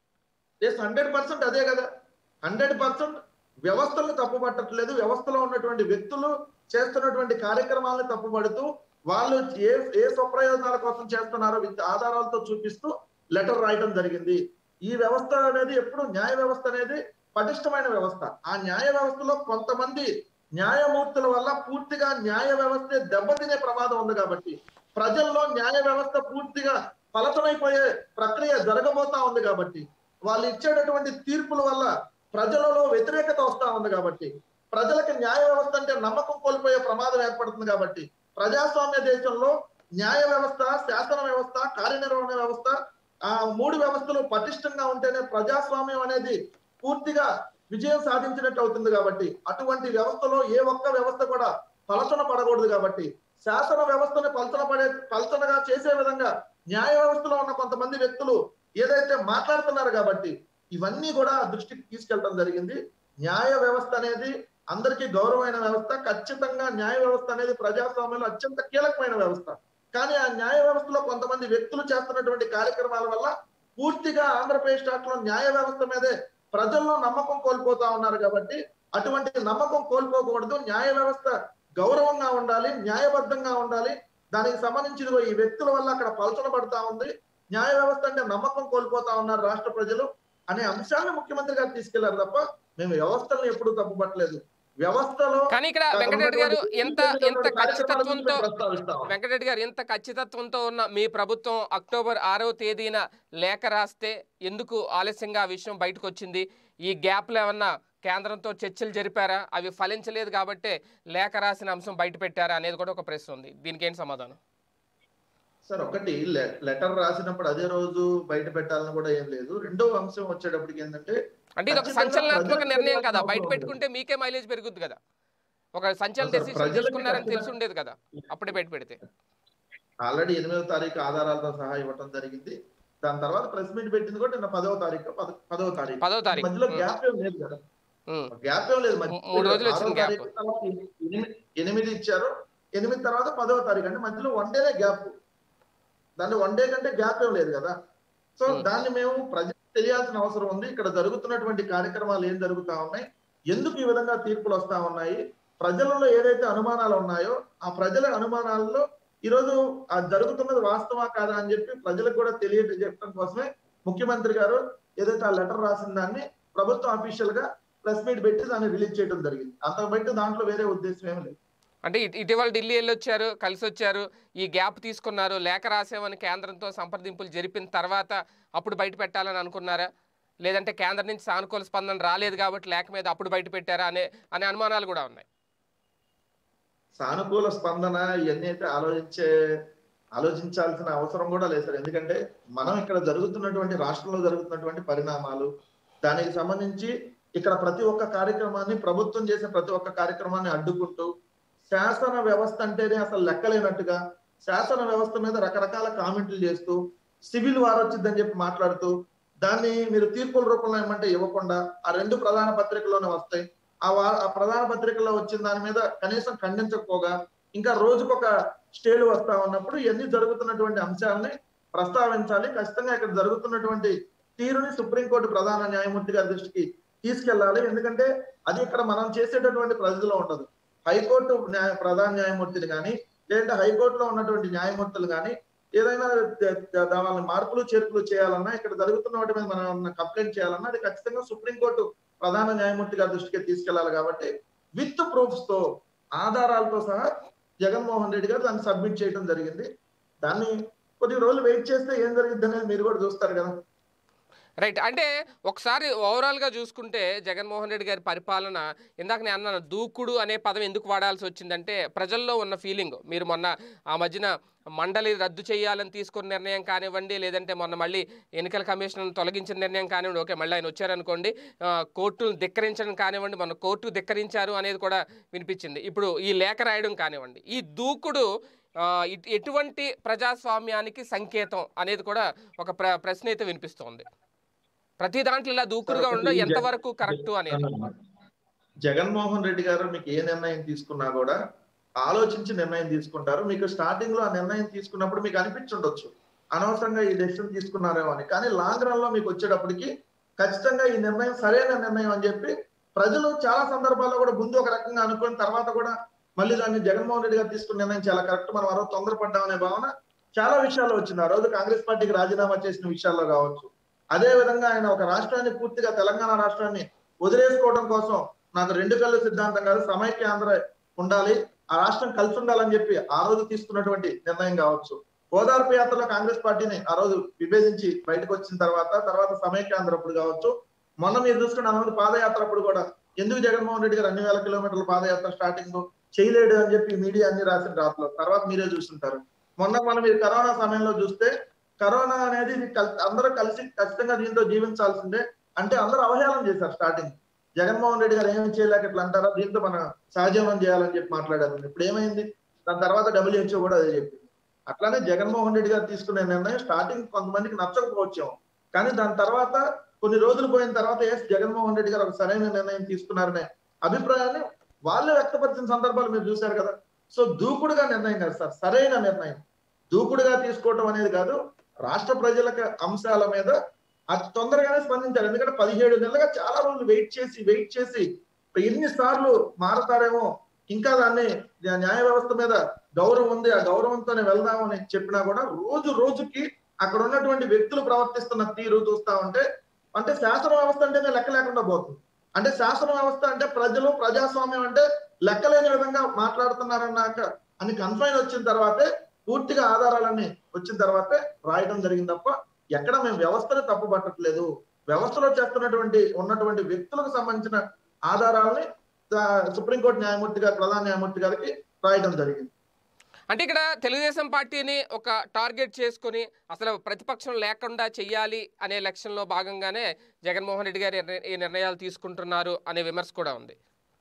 ఎస్ హండ్రెడ్ పర్సెంట్ అదే కదా హండ్రెడ్ పర్సెంట్ వ్యవస్థలను తప్పుపట్టట్లేదు వ్యవస్థలో ఉన్నటువంటి వ్యక్తులు చేస్తున్నటువంటి కార్యక్రమాలను తప్పుపడుతూ వాళ్ళు ఏ ఏ స్వప్రయోజనాల కోసం చేస్తున్నారో విత్ ఆధారాలతో చూపిస్తూ లెటర్ రాయడం జరిగింది ఈ వ్యవస్థ అనేది ఎప్పుడు న్యాయ వ్యవస్థ అనేది పటిష్టమైన వ్యవస్థ ఆ న్యాయ వ్యవస్థలో కొంతమంది న్యాయమూర్తుల వల్ల పూర్తిగా న్యాయ వ్యవస్థ దెబ్బతినే ప్రమాదం ఉంది కాబట్టి ప్రజల్లో న్యాయ వ్యవస్థ పూర్తిగా ఫలతమైపోయే ప్రక్రియ జరగబోతా ఉంది కాబట్టి వాళ్ళు ఇచ్చేటటువంటి తీర్పుల వల్ల ప్రజలలో వ్యతిరేకత వస్తా ఉంది కాబట్టి ప్రజలకు న్యాయ వ్యవస్థ అంటే నమ్మకం కోల్పోయే ప్రమాదం ఏర్పడుతుంది కాబట్టి ప్రజాస్వామ్య దేశంలో న్యాయ వ్యవస్థ శాసన వ్యవస్థ కార్యనిర్వహణ వ్యవస్థ ఆ మూడు వ్యవస్థలు పటిష్టంగా ఉంటేనే ప్రజాస్వామ్యం అనేది పూర్తిగా విజయం సాధించినట్టు అవుతుంది కాబట్టి అటువంటి వ్యవస్థలో ఏ ఒక్క వ్యవస్థ కూడా పలచన పడకూడదు కాబట్టి శాసన వ్యవస్థని పలచన పడే పలచనగా చేసే విధంగా న్యాయ వ్యవస్థలో ఉన్న కొంతమంది వ్యక్తులు ఏదైతే మాట్లాడుతున్నారు కాబట్టి ఇవన్నీ కూడా దృష్టికి తీసుకెళ్ళడం జరిగింది న్యాయ వ్యవస్థ అనేది అందరికీ గౌరవమైన వ్యవస్థ ఖచ్చితంగా న్యాయ వ్యవస్థ అనేది ప్రజాస్వామ్యంలో అత్యంత కీలకమైన వ్యవస్థ కానీ ఆ న్యాయ వ్యవస్థలో కొంతమంది వ్యక్తులు చేస్తున్నటువంటి కార్యక్రమాల వల్ల పూర్తిగా ఆంధ్రప్రదేశ్ రాష్ట్రంలో న్యాయ వ్యవస్థ మీదే ప్రజల్లో నమ్మకం కోల్పోతా ఉన్నారు కాబట్టి అటువంటి నమ్మకం కోల్పోకూడదు న్యాయ వ్యవస్థ గౌరవంగా ఉండాలి న్యాయబద్ధంగా ఉండాలి దానికి సంబంధించిన ఈ వ్యక్తుల వల్ల అక్కడ పలచన పడతా ఉంది న్యాయ వ్యవస్థ అంటే నమ్మకం కోల్పోతా ఉన్నారు రాష్ట్ర ప్రజలు అనే అంశాన్ని ముఖ్యమంత్రి గారు తీసుకెళ్లారు తప్ప మేము వ్యవస్థలను ఎప్పుడూ తప్పుపట్టలేదు వ్యవస్థలో కానీ ఇక్కడ వెంకటరెడ్డి గారు ఎంత ఎంత ఖచ్చితత్వంతో ప్రస్తావిస్తాం వెంకటరెడ్డి గారు ఎంత ఖచ్చితత్వంతో ఉన్న మీ ప్రభుత్వం అక్టోబర్ ఆరో తేదీన లేఖ రాస్తే ఎందుకు ఆలస్యంగా ఆ విషయం బయటకు వచ్చింది ఈ గ్యాప్లో ఏమన్నా కేంద్రంతో చర్చలు జరిపారా అవి ఫలించలేదు కాబట్టే లేఖ రాసిన అంశం బయట పెట్టారా అనేది కూడా ఒక ప్రశ్న ఉంది దీనికి ఏంటి సమాధానం సార్ ఒకటి లె- లెటర్ రాసినప్పుడు అదే రోజు బయట పెట్టాలని కూడా ఏం లేదు రెండో అంశం వచ్చేటప్పటికి ఏంటంటే అంటే ఇది ఒక ఖచ్చితంగా సంచలనాత్మక ప్రజలకు నిర్ణయం కదా తెలియాల్సిన బయట అవసరం పెట్టుకుంటే మీకే మైలేజ్ పెరుగుద్ది కదా ఒక సంచలన అసలు డెసిషన్ ప్రజలకి తీసుకున్నారని తెలిసి ఖచ్చితంగా- ఉండేది కదా అప్పుడే బయట పెడితే ఆల్రెడీ ఎనిమిదో తారీఖు ఆధారాలతో సహా ఇవ్వటం జరిగింది దాని తర్వాత ప్రెస్ మీట్ పెట్టింది కూడా నిన్న పదవ తారీఖు పద- పదవ తారీఖు పదో తారీఖు మధ్యలో ఉమ్, గ్యాప్ ఏం లేదు కదా ఉమ్. గ్యాప్ ఏం లేదు మధ్య- మూడు రోజులు ఆరో వచ్చింది gap. తారీఖు తర్వాత ఎనిమిది ఎనిమిది ఇచ్చారు ఎనిమిది తర్వాత పదవ తారీఖు అంటే మధ్యలో వన్ డేనే గ్యాప్ దాన్ని వన్ డే కంటే గ్యాప్ ఏం లేదు కదా సో Hmm. దాన్ని మేము ప్రజలకు తెలియాల్సిన అవసరం ఉంది ఇక్కడ జరుగుతున్నటువంటి కార్యక్రమాలు ఏం జరుగుతా ఉన్నాయి ఎందుకు ఈ విధంగా తీర్పులు వస్తా ఉన్నాయి ప్రజలలో ఏదైతే అనుమానాలు ఉన్నాయో ఆ ప్రజల అనుమానాలలో ఈరోజు ఆ జరుగుతున్నది వాస్తవా కాదా అని చెప్పి ప్రజలకు కూడా తెలియజెప్పడం కోసమే ముఖ్యమంత్రి గారు ఏదైతే ఆ లెటర్ రాసిన దాన్ని ప్రభుత్వం అఫీషియల్ గా ప్రెస్ మీట్ పెట్టి దాన్ని రిలీజ్ చేయడం జరిగింది అంతకు బట్టి దాంట్లో వేరే ఉద్దేశం ఏమి లేదు అంటే ఇట- ఇటీవల ఢిల్లీ వెళ్ళొచ్చారు కలిసి వచ్చారు ఈ గ్యాప్ తీసుకున్నారు లేఖ రాసేమని కేంద్రంతో సంప్రదింపులు జరిపిన తర్వాత అప్పుడు బయట పెట్టాలని అనుకున్నారా లేదంటే కేంద్రం నుంచి సానుకూల స్పందన రాలేదు కాబట్టి లేఖ మీద అప్పుడు బయట పెట్టారా అనే అనే అనుమానాలు కూడా ఉన్నాయి సానుకూల స్పందన ఇవన్నీ అయితే ఆలోచించే ఆలోచించాల్సిన అవసరం కూడా లేదు సార్ ఎందుకంటే మనం ఇక్కడ జరుగుతున్నటువంటి రాష్ట్రంలో జరుగుతున్నటువంటి పరిణామాలు దానికి సంబంధించి ఇక్కడ ప్రతి ఒక్క కార్యక్రమాన్ని ప్రభుత్వం చేసే ప్రతి ఒక్క కార్యక్రమాన్ని అడ్డుకుంటూ శాసన వ్యవస్థ అంటేనే అసలు లెక్కలేనట్టుగా శాసన వ్యవస్థ మీద రకరకాల కామెంట్లు చేస్తూ సివిల్ వార్ వచ్చిందని చెప్పి మాట్లాడుతూ దాన్ని మీరు తీర్పుల రూపంలో ఏమంటే ఇవ్వకుండా ఆ రెండు ప్రధాన పత్రికల్లోనే వస్తాయి ఆ వా- ఆ ప్రధాన పత్రికల్లో వచ్చిన దాని మీద కనీసం ఖండించకపోగా ఇంకా రోజుకొక స్టేలు వస్తా ఉన్నప్పుడు ఇవన్నీ జరుగుతున్నటువంటి అంశాలని ప్రస్తావించాలి ఖచ్చితంగా ఇక్కడ జరుగుతున్నటువంటి తీరుని సుప్రీంకోర్టు ప్రధాన న్యాయమూర్తి గారి దృష్టికి తీసుకెళ్లాలి ఎందుకంటే అది ఇక్కడ మనం చేసేటటువంటి ప్రజల్లో ఉండదు హైకోర్టు న్యాయ ప్రధాన న్యాయమూర్తిని కానీ లేదంటే హైకోర్టులో ఉన్నటువంటి న్యాయమూర్తులు కానీ ఏదైనా ద- ద- దా- వాళ్ళని మార్పులు చేర్పులు చేయాలన్నా ఇక్కడ జరుగుతున్న వాటి మీద మనం ఏమన్నా కంప్లైంట్ చేయాలన్నా అది ఖచ్చితంగా సుప్రీంకోర్టు ప్రధాన న్యాయమూర్తి గారి దృష్టికి తీసుకెళ్లాలి కాబట్టి విత్ ప్రూఫ్స్ తో ఆధారాలతో సహా జగన్మోహన్ రెడ్డి గారు దాన్ని సబ్మిట్ చేయడం జరిగింది దాన్ని కొద్ది రోజులు వెయిట్ చేస్తే ఏం జరిగింది అనేది మీరు కూడా చూస్తారు కదా రైట్ అంటే ఒకసారి ఓవరాల్గా చూసుకుంటే జగన్మోహన్ రెడ్డి గారి పరిపాలన ఇందాక నేను అన్నాను దూకుడు అనే పదం ఎందుకు వాడాల్సి వచ్చిందంటే ప్రజల్లో ఉన్న ఫీలింగ్ మీరు మొన్న ఆ మధ్యన మండలి రద్దు చేయాలని తీసుకున్న నిర్ణయం కానివ్వండి లేదంటే మొన్న మళ్ళీ ఎన్నికల కమిషన్ తొలగించిన నిర్ణయం కానివ్వండి ఓకే మళ్ళీ ఆయన వచ్చారనుకోండి ఆ, కోర్టును ధిక్కరించడం కానివ్వండి మొన్న కోర్టు ధిక్కరించారు అనేది కూడా వినిపించింది ఇప్పుడు ఈ లేఖ రాయడం కానివ్వండి ఈ దూకుడు ఆ, ఇట్- ఎటువంటి ప్రజాస్వామ్యానికి సంకేతం అనేది కూడా ఒక ప్ర ప్రశ్న అయితే వినిపిస్తోంది ప్రతి దాంట్లో ఇలా దూకుడుగా ఉండడం ఎంతవరకు కరెక్ట్ అనేది జగన్మోహన్ రెడ్డి గారు మీకు ఏ నిర్ణయం తీసుకున్నా కూడా ఆలోచించి నిర్ణయం తీసుకుంటారు మీకు స్టార్టింగ్ లో ఆ నిర్ణయం తీసుకున్నప్పుడు మీకు అనిపించుండొచ్చు అనవసరంగా ఈ డెసిషన్ తీసుకున్నారేమో అని కానీ లాంగ్ రన్ లో మీకు వచ్చేటప్పటికి ఖచ్చితంగా ఈ నిర్ణయం సరైన నిర్ణయం అని చెప్పి ప్రజలు చాలా సందర్భాల్లో కూడా ముందు ఒక రకంగా అనుకుని తర్వాత కూడా మళ్ళీ దాన్ని జగన్మోహన్ రెడ్డి గారు తీసుకున్న నిర్ణయం చాలా కరెక్ట్ మనం ఆ రోజు తొందరపడ్డామనే భావన చాలా విషయాల్లో వచ్చింది ఆ రోజు కాంగ్రెస్ పార్టీకి రాజీనామా చేసిన విషయాల్లో కావచ్చు అదే విధంగా ఆయన ఒక రాష్ట్రాన్ని పూర్తిగా తెలంగాణ రాష్ట్రాన్ని వదిలేసుకోవడం కోసం నాకు రెండు కళ్ళు సిద్ధాంతం కాదు సమైక్య ఆంధ్ర ఉండాలి ఆ రాష్ట్రం కలిసి ఉండాలని చెప్పి ఆ రోజు తీసుకున్నటువంటి నిర్ణయం కావచ్చు ఓదార్పు యాత్రలో కాంగ్రెస్ పార్టీని ఆ రోజు విభేదించి బయటకు వచ్చిన తర్వాత తర్వాత సమైక్య ఆంధ్ర అప్పుడు కావచ్చు మొన్న మీరు చూసుకున్న అన్నది పాదయాత్ర అప్పుడు కూడా ఎందుకు జగన్మోహన్ రెడ్డి గారు అన్ని వేల కిలోమీటర్ల పాదయాత్ర స్టార్టింగ్ చేయలేడు అని చెప్పి మీడియా అన్ని రాసిన రాతలు తర్వాత మీరే చూస్తుంటారు మొన్న మనం మీరు కరోనా సమయంలో చూస్తే కరోనా అనేది ఇది కల్- అందరూ కలిసి ఖచ్చితంగా దీంతో జీవించాల్సిందే అంటే అందరూ అవహేళన చేశారు స్టార్టింగ్ జగన్మోహన్ రెడ్డి గారు ఏమి చేయలేక ఇట్లా అంటారా దీంతో మన సహజీవనం చేయాలని చెప్పి మాట్లాడారు ఇప్పుడు ఏమైంది దాని తర్వాత డబ్ల్యూహెచ్ఓ కూడా అదే చెప్పింది అట్లానే జగన్మోహన్ రెడ్డి గారు తీసుకునే నిర్ణయం స్టార్టింగ్ కొంతమందికి నచ్చకపోవచ్చాము కానీ దాని తర్వాత కొన్ని రోజులు పోయిన తర్వాత ఎస్ జగన్మోహన్ రెడ్డి గారు ఒక సరైన నిర్ణయం తీసుకున్నారనే అభిప్రాయాన్ని వాళ్ళే వ్యక్తపరిచిన సందర్భాలు మీరు చూశారు కదా సో దూకుడుగా నిర్ణయం కాదు సార్ సరైన నిర్ణయం దూకుడుగా తీసుకోవటం అనేది కాదు రాష్ట్ర ప్రజలకు అంశాల మీద అతి తొందరగానే స్పందించారు ఎందుకంటే పదిహేడు నెలలుగా చాలా రోజులు వెయిట్ చేసి వెయిట్ చేసి ఎన్ని సార్లు మారతారేమో ఇంకా దాన్ని న్యాయ వ్యవస్థ మీద గౌరవం ఉంది ఆ గౌరవంతోనే వెళ్దామని చెప్పినా కూడా రోజు రోజుకి అక్కడ ఉన్నటువంటి వ్యక్తులు ప్రవర్తిస్తున్న తీరు చూస్తా ఉంటే అంటే శాసన వ్యవస్థ అంటేనే లెక్క లేకుండా పోతుంది అంటే శాసన వ్యవస్థ అంటే ప్రజలు ప్రజాస్వామ్యం అంటే లెక్కలేని విధంగా మాట్లాడుతున్నారన్నాక అని కన్ఫైన్ వచ్చిన తర్వాతే పూర్తిగా ఆధారాలన్నీ వచ్చిన తర్వాతే రాయడం జరిగింది తప్ప ఎక్కడ మేము వ్యవస్థను తప్పుపట్టట్లేదు వ్యవస్థలో చేస్తున్నటువంటి ఉన్నటువంటి వ్యక్తులకు సంబంధించిన ఆధారాలని ఆ, సుప్రీంకోర్టు న్యాయమూర్తి గారు ప్రధాన న్యాయమూర్తి గారికి రాయడం జరిగింది అంటే ఇక్కడ తెలుగుదేశం పార్టీని ఒక టార్గెట్ చేసుకొని అసలు ప్రతిపక్షం లేకుండా చెయ్యాలి అనే లక్ష్యంలో భాగంగానే జగన్మోహన్ రెడ్డి గారు ఈ- ఈ నిర్ణయాలు తీసుకుంటున్నారు అనే విమర్శ కూడా ఉంది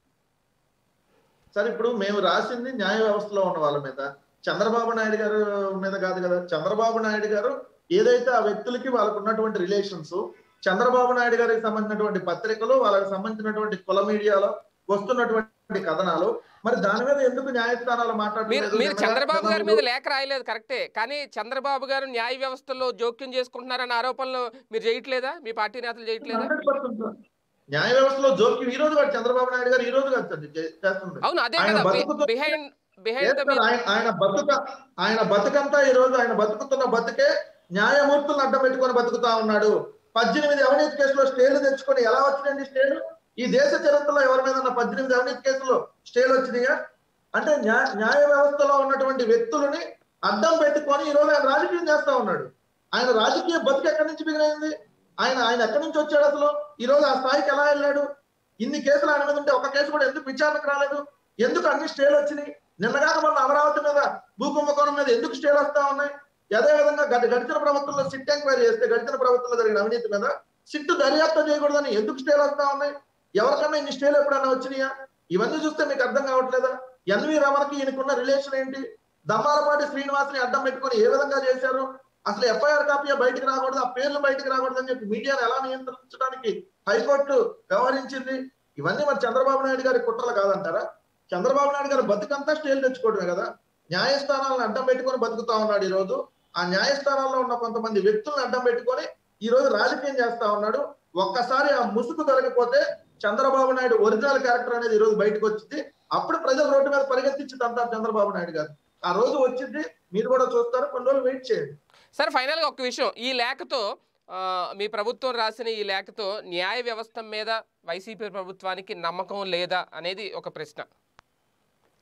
సరే ఇప్పుడు మేము రాసింది న్యాయ వ్యవస్థలో ఉన్న వాళ్ళ మీద చంద్రబాబు నాయుడు గారు మీద కాదు కదా చంద్రబాబు నాయుడు గారు ఏదైతే ఆ వ్యక్తులకి వాళ్ళకు ఉన్నటువంటి రిలేషన్స్ చంద్రబాబు నాయుడు గారికి సంబంధించినటువంటి పత్రికలు వాళ్ళకి సంబంధించినటువంటి కుల మీడియాలో వస్తున్నటువంటి కథనాలు మరి దాని మీద ఎందుకు న్యాయస్థానాలు మీరు మాట్లాడలేదు మీరు చంద్రబాబు గారి మీద లేఖ రాయలేదు కరెక్టే కానీ చంద్రబాబు గారు న్యాయ వ్యవస్థలో జోక్యం చేసుకుంటున్నారన్న ఆరోపణలు మీరు చేయట్లేదా మీ పార్టీ నేతలు చేయట్లేదా 100% న్యాయ వ్యవస్థలో జోక్యం ఈ రోజు కాదు చంద్రబాబు నాయుడు గారు ఈ రోజు కాదు సార్ చే- చేస్తుంది అవును అదే ఆయన కదా బతుకుతూ- బిహైండ్ బిహైండ్ ద చేస్తారు. ఆయన ఆయన బతుక ఆయన బతుకంతా ఈ రోజు ఆయన బతుకుతున్న బతుకే న్యాయమూర్తులను అడ్డం పెట్టుకొని బతుకుతా ఉన్నాడు పద్దెనిమిది అవినీతి కేసులో స్టేలు తెచ్చుకొని ఎలా వచ్చినాయండి స్టేలు ఈ దేశ చరిత్రలో ఎవరి మీద పద్దెనిమిది అవినీతి కేసులో స్టేలు వచ్చినాయా అంటే న్యాయ న్యాయ వ్యవస్థలో ఉన్నటువంటి వ్యక్తులని అడ్డం పెట్టుకొని ఈ రోజు ఆయన రాజకీయం చేస్తా ఉన్నాడు ఆయన రాజకీయ బతుకు ఎక్కడి నుంచి బిగినైంది ఆయన ఆయన ఎక్కడి నుంచి వచ్చాడు అసలు ఈ రోజు ఆ స్థాయికి ఎలా వెళ్ళాడు ఇన్ని కేసులు ఆయన మీద ఉంటే ఒక కేసు కూడా ఎందుకు విచారణకు రాలేదు ఎందుకు అన్ని స్టేలు వచ్చినాయి నిన్నగాక మొన్న అమరావతి మీద భూకుంభకోణం మీద ఎందుకు స్టేలు వస్తా ఉన్నాయి అదే విధంగా గత గడిచిన ప్రభుత్వంలో సిట్ ఎంక్వైరీ చేస్తే గడిచిన ప్రభుత్వంలో జరిగిన అవినీతి మీద సిట్ దర్యాప్తు చేయకూడదని ఎందుకు స్టేలు వస్తా ఉన్నాయి ఎవరికన్నా ఇన్ని స్టేలు ఎప్పుడైనా వచ్చినాయా ఇవన్నీ చూస్తే మీకు అర్థం కావట్లేదా ఎన్వి రమణకి ఈయనకున్న రిలేషన్ ఏంటి దమ్మాలపాటి శ్రీనివాస్ని అడ్డం పెట్టుకొని ఏ విధంగా చేశారు అసలు ఎఫ్ఐఆర్ కాపీ బయటికి రాకూడదు ఆ పేర్లు బయటికి రాకూడదు అని చెప్పి మీడియాను ఎలా నియంత్రించడానికి హైకోర్టు వ్యవహరించింది ఇవన్నీ మరి చంద్రబాబు నాయుడు గారి కుట్రలు కాదంటారా చంద్రబాబు నాయుడు గారు బతుకంతా స్టేలు తెచ్చుకోవడమే కదా న్యాయస్థానాలను అడ్డం పెట్టుకొని బతుకుతా ఉన్నాడు ఈ రోజు ఆ న్యాయస్థానాల్లో ఉన్న కొంతమంది వ్యక్తులను అడ్డం పెట్టుకొని ఈ రోజు రాజకీయం చేస్తా ఉన్నాడు ఒక్కసారి ఆ ముసుగు తొలగిపోతే చంద్రబాబు నాయుడు ఒరిజినల్ క్యారెక్టర్ అనేది ఈ రోజు బయటకు వచ్చింది అప్పుడు ప్రజలు రోడ్డు మీద పరిగెత్తించింది అంటారు చంద్రబాబు నాయుడు గారు ఆ రోజు వచ్చింది మీరు కూడా చూస్తారు కొన్ని రోజులు వెయిట్ చేయండి సరే ఫైనల్గా ఒక విషయం ఈ లేఖతో ఆ, మీ ప్రభుత్వం రాసిన ఈ లేఖతో న్యాయ వ్యవస్థ మీద వైసీపీ ప్రభుత్వానికి నమ్మకం లేదా అనేది ఒక ప్రశ్న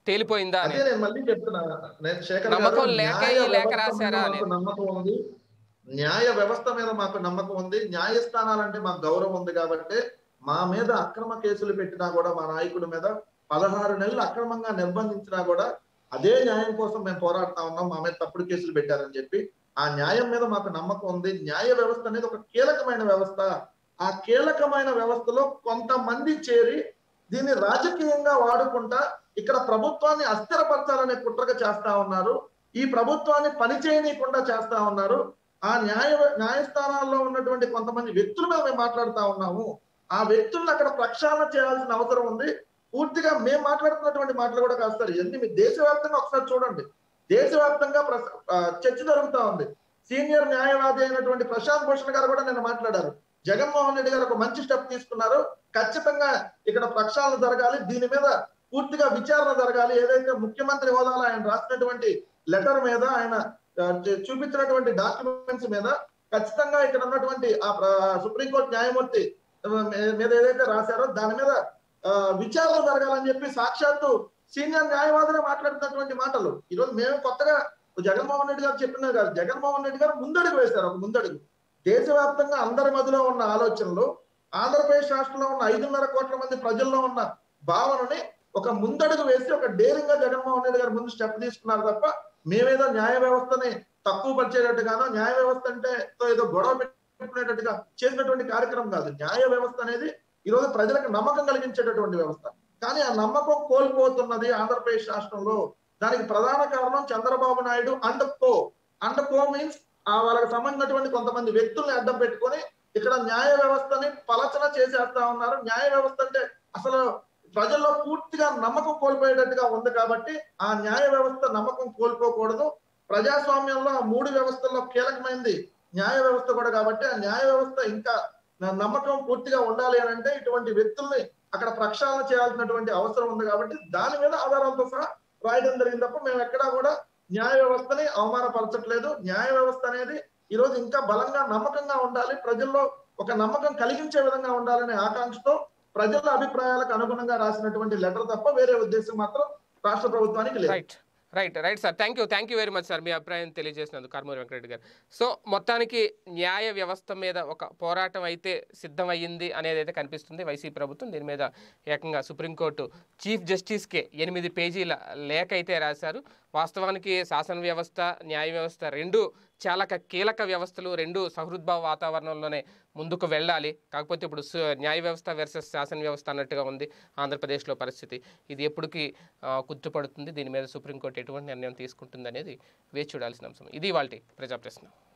తేలిపోయిందా అని అదే నేను మళ్ళీ చెప్తున్నా నేను శేఖర్ గారు, నమ్మకం లేక న్యాయ ఈ లేఖ వ్యవస్థ రాశారా మీద అని. మాకు నమ్మకం ఉంది న్యాయ వ్యవస్థ మీద మాకు నమ్మకం ఉంది న్యాయస్థానాలంటే మాకు గౌరవం ఉంది కాబట్టి మా మీద అక్రమ కేసులు పెట్టినా కూడా మా నాయకుడి మీద పదహారు నెలలు అక్రమంగా నిర్బంధించినా కూడా అదే న్యాయం కోసం మేము పోరాడుతా ఉన్నాం మా మీద తప్పుడు కేసులు పెట్టారని చెప్పి ఆ న్యాయం మీద మాకు నమ్మకం ఉంది న్యాయ వ్యవస్థ అనేది ఒక కీలకమైన వ్యవస్థ ఆ కీలకమైన వ్యవస్థలో కొంతమంది చేరి దీన్ని రాజకీయంగా వాడుకుంటా ఇక్కడ ప్రభుత్వాన్ని అస్థిరపరచాలనే కుట్రగా చేస్తా ఉన్నారు ఈ ప్రభుత్వాన్ని పని చేయనీయకుండా చేస్తా ఉన్నారు ఆ న్యాయ న్యాయస్థానాల్లో ఉన్నటువంటి కొంతమంది వ్యక్తుల మీద మేము మాట్లాడుతా ఉన్నాము ఆ వ్యక్తులను అక్కడ ప్రక్షాళన చేయాల్సిన అవసరం ఉంది పూర్తిగా మేము మాట్లాడుతున్నటువంటి మాటలు కూడా కాస్తారు ఇవన్నీ మీ దేశవ్యాప్తంగా ఒకసారి చూడండి దేశవ్యాప్తంగా ప్రస- ఆ, చర్చ జరుగుతా ఉంది సీనియర్ న్యాయవాది అయినటువంటి ప్రశాంత్ భూషణ్ గారు కూడా నిన్న మాట్లాడారు జగన్మోహన్ రెడ్డి గారు ఒక మంచి స్టెప్ తీసుకున్నారు ఖచ్చితంగా ఇక్కడ ప్రక్షాళన జరగాలి దీని మీద పూర్తిగా విచారణ జరగాలి ఏదైతే ముఖ్యమంత్రి హోదాలో ఆయన రాసినటువంటి లెటర్ మీద ఆయన ఆ, చూ- చూపించినటువంటి డాక్యుమెంట్స్ మీద ఖచ్చితంగా ఇక్కడ ఉన్నటువంటి ఆ ప్ర- సుప్రీంకోర్టు న్యాయమూర్తి ఆ, మీ- మీద ఏదైతే రాశారో దాని మీద ఆ, విచారణ జరగాలని చెప్పి సాక్షాత్తు సీనియర్ న్యాయవాదులే మాట్లాడుతున్నటువంటి మాటలు ఈరోజు మేము కొత్తగా జగన్మోహన్ రెడ్డి గారు చెప్పినారు కాదు జగన్మోహన్ రెడ్డి గారు ముందడుగు వేశారు ఒక ముందడుగు దేశవ్యాప్తంగా అందరి మధ్యలో ఉన్న ఆలోచనలు ఆంధ్రప్రదేశ్ రాష్ట్రంలో ఉన్న ఐదున్నర కోట్ల మంది ప్రజల్లో ఉన్న భావనని ఒక ముందడుగు వేసి ఒక డేరింగ్ గా జగన్మోహన్ రెడ్డి గారు ముందు స్టెప్ తీసుకున్నారు తప్ప మేమేదో న్యాయ వ్యవస్థని తక్కువ పరిచేటట్టుగానో న్యాయ వ్యవస్థ అంటే ఏదో గొడవ పెట్టుకునేటట్టుగా చేసినటువంటి కార్యక్రమం కాదు న్యాయ వ్యవస్థ అనేది ఈ రోజు ప్రజలకు నమ్మకం కలిగించేటటువంటి వ్యవస్థ కానీ ఆ నమ్మకం కోల్పోతున్నది ఆంధ్రప్రదేశ్ రాష్ట్రంలో దానికి ప్రధాన కారణం Chandrababu Naidu and co and co means ఆ వాళ్ళకి సంబంధించినటువంటి కొంతమంది వ్యక్తుల్ని అడ్డం పెట్టుకొని ఇక్కడ న్యాయ వ్యవస్థని పలచన చేసేస్తా ఉన్నారు న్యాయ వ్యవస్థ అంటే అసలు ప్రజల్లో పూర్తిగా నమ్మకం కోల్పోయేటట్టుగా ఉంది కాబట్టి ఆ న్యాయ వ్యవస్థ నమ్మకం కోల్పోకూడదు ప్రజాస్వామ్యంలో ఆ మూడు వ్యవస్థల్లో కీలకమైనది న్యాయ వ్యవస్థ కూడా కాబట్టి ఆ న్యాయ వ్యవస్థ ఇంకా నా నమ్మకం పూర్తిగా ఉండాలి అని అంటే ఇటువంటి వ్యక్తుల్ని అక్కడ ప్రక్షాళన చేయాల్సినటువంటి అవసరం ఉంది కాబట్టి దాని మీద ఆధారాలతో సహా రాయడం జరిగింది తప్ప మేము ఎక్కడా కూడా న్యాయ వ్యవస్థని అవమానపరచట్లేదు న్యాయ వ్యవస్థ అనేది ఈ రోజు ఇంకా బలంగా నమ్మకంగా ఉండాలి ప్రజల్లో ఒక నమ్మకం కలిగించే విధంగా ఉండాలనే ఆకాంక్షతో ప్రజల అభిప్రాయాలకు అనుగుణంగా రాసినటువంటి లెటర్ తప్ప వేరే ఉద్దేశం మాత్రం రాష్ట్ర ప్రభుత్వానికి లేదు right right right sir thank you thank you very much sir మీ అభిప్రాయం తెలియజేసినందుకు కర్మూరి వెంకటరెడ్డి గారు సో మొత్తానికి న్యాయ వ్యవస్థ మీద ఒక పోరాటం అయితే సిద్ధమయ్యింది అనేది అయితే కనిపిస్తుంది వైసీపీ ప్రభుత్వం దీని మీద ఏకంగా సుప్రీంకోర్టు చీఫ్ జస్టిస్కే ఎనిమిది పేజీల లేఖ అయితే రాశారు వాస్తవానికి శాసన వ్యవస్థ న్యాయ వ్యవస్థ రెండు చాలా క- కీలక వ్యవస్థలు రెండు సహృద్భావ వాతావరణంలోనే ముందుకు వెళ్ళాలి కాకపోతే ఇప్పుడు సు- న్యాయ వ్యవస్థ వర్సెస్ శాసన వ్యవస్థ అన్నట్టుగా ఉంది ఆంధ్రప్రదేశ్లో పరిస్థితి ఇది ఎప్పటికీ ఆ, కుదుటపడుతుంది దీని మీద సుప్రీంకోర్టు ఎటువంటి నిర్ణయం తీసుకుంటుంది అనేది వేచి చూడాల్సిన అంశం ఇది వాళ్ళ ప్రజా ప్రశ్న